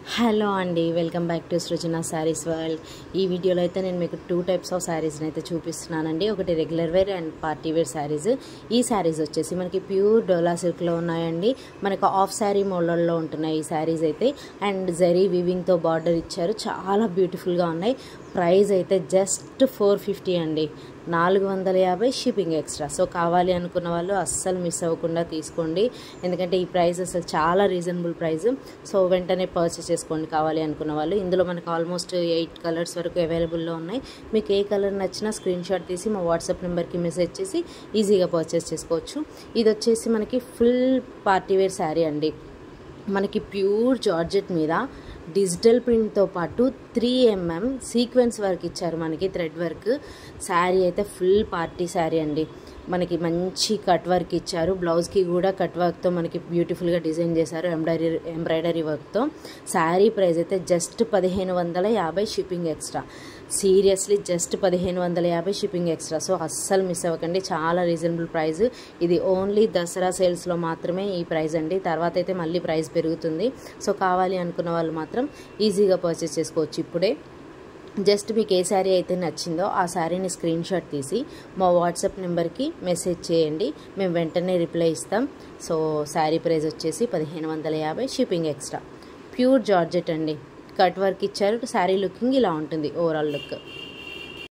hello అండి welcome back to Srujana sarees world ఈ వీడియోలో అయితే నేను మీకు టూ టైప్స్ ఆఫ్ శారీస్ని అయితే చూపిస్తున్నానండి ఒకటి regular wear and party wear sarees ఈ శారీస్ వచ్చేసి మనకి ప్యూర్ డోలా సిల్క్లో ఉన్నాయండి మనకు ఆఫ్ శారీ మోడల్లో ఉంటున్నాయి ఈ శారీస్ అయితే అండ్ జరీ వివింగ్తో బార్డర్ ఇచ్చారు చాలా బ్యూటిఫుల్గా ఉన్నాయి ప్రైస్ అయితే జస్ట్ ఫోర్ ఫిఫ్టీ అండి నాలుగు వందల యాభై షిప్పింగ్ ఎక్స్ట్రా సో కావాలి అనుకున్న వాళ్ళు అస్సలు మిస్ అవ్వకుండా తీసుకోండి ఎందుకంటే ఈ ప్రైస్ అసలు చాలా రీజనబుల్ ప్రైస్ సో వెంటనే పర్చేస్ చేసుకోండి కావాలి అనుకున్న వాళ్ళు ఇందులో మనకు ఆల్మోస్ట్ ఎయిట్ కలర్స్ వరకు అవైలబుల్లో ఉన్నాయి మీకు ఏ కలర్ నచ్చినా స్క్రీన్ షాట్ తీసి మా వాట్సాప్ నెంబర్కి మెసేజ్ చేసి ఈజీగా పర్చేస్ చేసుకోవచ్చు ఇది వచ్చేసి మనకి ఫుల్ పార్టీవేర్ శారీ అండి మనకి ప్యూర్ జార్జెట్ మీద డిజిటల్ ప్రింట్తో పాటు త్రీ ఎంఎం సీక్వెన్స్ వర్క్ ఇచ్చారు మనకి థ్రెడ్ వర్క్ శారీ అయితే ఫుల్ పార్టీ శారీ అండి మనకి మంచి కట్ వర్క్ ఇచ్చారు బ్లౌజ్కి కూడా కట్ వర్క్తో మనకి బ్యూటిఫుల్గా డిజైన్ చేశారు ఎంబ్రాయిడరీ ఎంబ్రాయిడరీ వర్క్తో శారీ ప్రైస్ అయితే జస్ట్ పదిహేను వందల యాభై షిప్పింగ్ ఎక్స్ట్రా సీరియస్లీ జస్ట్ పదిహేను వందల యాభై షిప్పింగ్ ఎక్స్ట్రా సో అస్సలు మిస్ అవ్వకండి చాలా రీజనబుల్ ప్రైస్ ఇది ఓన్లీ దసరా సేల్స్లో మాత్రమే ఈ ప్రైస్ అండి తర్వాత అయితే మళ్ళీ ప్రైస్ పెరుగుతుంది సో కావాలి అనుకున్న వాళ్ళు మాత్రం ఈజీగా పర్చేస్ చేసుకోవచ్చు ఇప్పుడే జస్ట్ మీకు ఏ శారీ అయితే నచ్చిందో ఆ శారీని స్క్రీన్ షాట్ తీసి మా వాట్సాప్ నెంబర్కి మెసేజ్ చేయండి మేము వెంటనే రిప్లై ఇస్తాం సో శారీ ప్రైస్ వచ్చేసి పదిహేను వందల యాభై షిప్పింగ్ ఎక్స్ట్రా ప్యూర్ జార్జెట్ అండి కట్ వర్క్ ఇచ్చారు శారీ లుకింగ్ ఇలా ఉంటుంది ఓవరాల్ లుక్